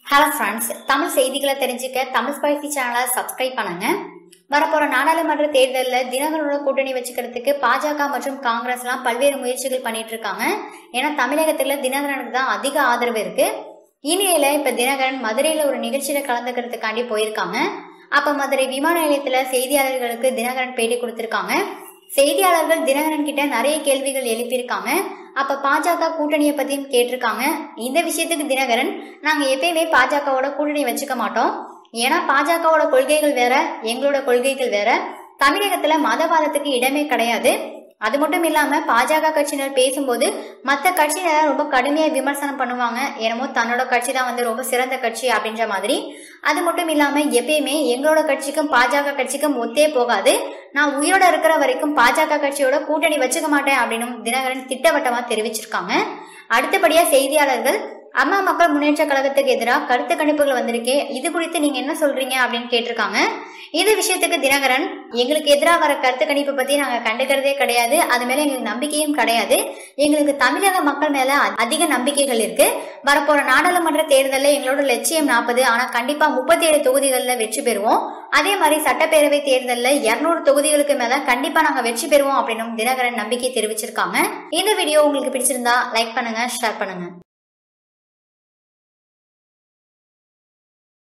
hello friends Tamil செய்திகளை தெரிஞ்சுக்க Tamil spicy சேனலை சப்ஸ்கிரைப் பண்ணுங்க வரப்போற நாடாளுமன்ற தேர்தலில் தினகரனோட கூட்டணி வச்சுக்கிறதுக்கு பாஜக மற்றும் காங்கிரஸ்லாம் பல்வேறு முயற்சிகள் பண்ணிட்டு இருக்காங்க ஏன்னா தமிழகத்தில் தினகரனுக்கு தான் அதிக ஆதரவு இருக்கு இந்நிலையில இப்ப தினகரன் மதுரையில ஒரு நிகழ்ச்சியில கலந்துக்கிறதுக்காண்டி போயிருக்காங்க அப்ப மதுரை விமான நிலையத்துல செய்தியாளர்களுக்கு தினகரன் பேட்டி கொடுத்திருக்காங்க செய்தியாளர்கள் தினகரன் கிட்ட நிறைய கேள்விகள் எழுப்பியிருக்காங்க அப்ப பாஜக கூட்டணியை பத்தியும் கேட்டிருக்காங்க இந்த விஷயத்துக்கு தினகரன் நாங்க எப்பயுமே பாஜகவோட கூட்டணி வச்சுக்க மாட்டோம் ஏன்னா பாஜகவோட கொள்கைகள் வேற எங்களோட கொள்கைகள் வேற தமிழகத்துல மதவாதத்துக்கு இடமே கிடையாது அது மட்டும் இல்லாம பாஜக கட்சியினர் பேசும்போது மற்ற கட்சியினர் ரொம்ப கடுமையா விமர்சனம் பண்ணுவாங்க என்னமோ தன்னோட கட்சி தான் வந்து ரொம்ப சிறந்த கட்சி அப்படின்ற மாதிரி அது மட்டும் இல்லாம எப்பயுமே எங்களோட கட்சிக்கும் பாஜக கட்சிக்கும் ஒத்தே போகாது நான் உயிரோட இருக்கிற வரைக்கும் பாஜக கட்சியோட கூட்டணி வச்சுக்க மாட்டேன் அப்படின்னு தினகரன் திட்டவட்டமா தெரிவிச்சிருக்காங்க அடுத்தபடியா செய்தியாளர்கள் அம்மா மக்கள் முன்னேற்ற கழகத்துக்கு எதிராக கருத்து கணிப்புகள் வந்திருக்கே இது குறித்து நீங்க என்ன சொல்றீங்க அப்படின்னு கேட்டிருக்காங்க இந்த விஷயத்துக்கு தினகரன் எங்களுக்கு எதிராக வர கருத்து கணிப்பு பத்தி நாங்க கண்டுக்கிறதே கிடையாது அது மேல எங்களுக்கு நம்பிக்கையும் கிடையாது எங்களுக்கு தமிழக மக்கள் மேல அதிக நம்பிக்கைகள் இருக்கு வரப்போற நாடாளுமன்ற தேர்தலில் எங்களோட லட்சியம் நாற்பது ஆனா கண்டிப்பா முப்பத்தி ஏழு தொகுதிகளில் வெற்றி பெறுவோம் அதே மாதிரி சட்டப்பேரவை தேர்தலில் இருநூறு தொகுதிகளுக்கு மேல கண்டிப்பா நாங்க வெற்றி பெறுவோம் அப்படின்னு தினகரன் நம்பிக்கை தெரிவிச்சிருக்காங்க இந்த வீடியோ உங்களுக்கு பிடிச்சிருந்தா லைக் பண்ணுங்க ஷேர் பண்ணுங்க